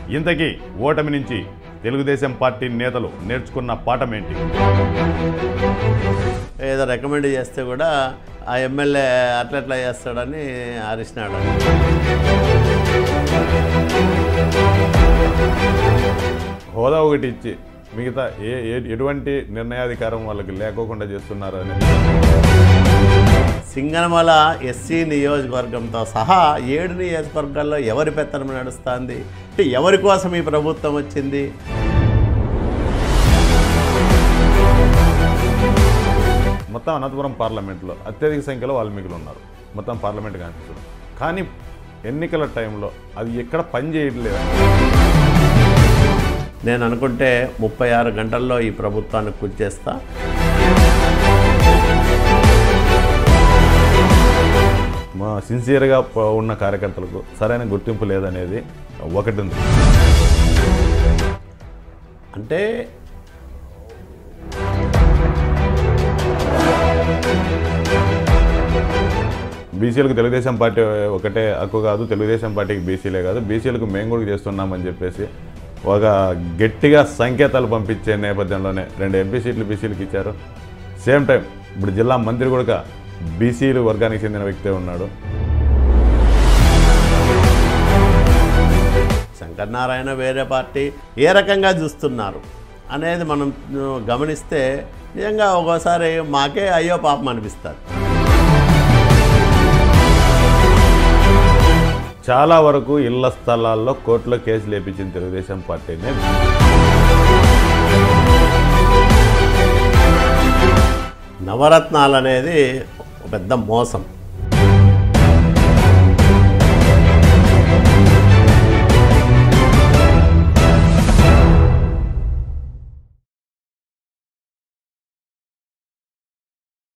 ఇంతకీ ఓటమి నుంచి తెలుగుదేశం పార్టీ నేతలు నేర్చుకున్న పాఠమేంటి ఏదో రికమెండ్ చేస్తే కూడా ఆ ఎమ్మెల్యే అట్లట్లా చేస్తాడని అరిచినాడు హోదా ఒకటి ఇచ్చి మిగతా ఏ ఏ- ఎటువంటి నిర్ణయాధికారం వాళ్ళకి లేకోకుండా చేస్తున్నారు అనేది సింగనమల ఎస్సీ నియోజకవర్గంతో సహా ఏడు నియోజకవర్గాల్లో ఎవరి పెత్తనం నడుస్తుంది అంటే ఎవరి కోసం ఈ ప్రభుత్వం వచ్చింది మొత్తం అనంతపురం పార్లమెంట్లో అత్యధిక సంఖ్యలో వాల్మీకులు ఉన్నారు మొత్తం పార్లమెంట్ కాన్స్టిట్యూషన్ కానీ ఎన్నికల టైంలో అది ఎక్కడ పని చేయట్లేదు నేను అనుకుంటే ముప్పై ఆరు గంటల్లో ఈ ప్రభుత్వాన్ని కూర్చేస్తా మా సిన్సియర్గా ప- ఉన్న కార్యకర్తలకు సరైన గుర్తింపు లేదనేది ఒకటి ఉంది అంటే బీసీలకు తెలుగుదేశం పార్టీ ఒకటే హక్కు కాదు తెలుగుదేశం పార్టీకి బీసీలే కాదు బీసీలకు మేము కూడా చేస్తున్నామని చెప్పేసి ఒక గట్టిగా సంకేతాలు పంపించే నేపథ్యంలోనే రెండు ఎంపీ సీట్లు బీసీలకు ఇచ్చారు సేమ్ టైం ఇప్పుడు జిల్లా మంత్రి కూడా బీసీలు వర్గానికి చెందిన వ్యక్తే ఉన్నాడు శంకర్ నారాయణ వేరే పార్టీ ఏ రకంగా చూస్తున్నారు అనేది మనం ఆ, గమనిస్తే నిజంగా ఒక్కోసారి మాకే అయ్యో పాపం అనిపిస్తుంది చాలా వరకు ఇళ్ల స్థలాల్లో కోర్టులో కేసు లేపించిన తెలుగుదేశం పార్టీనే నవరత్నాలు అనేది ఒక పెద్ద మోసం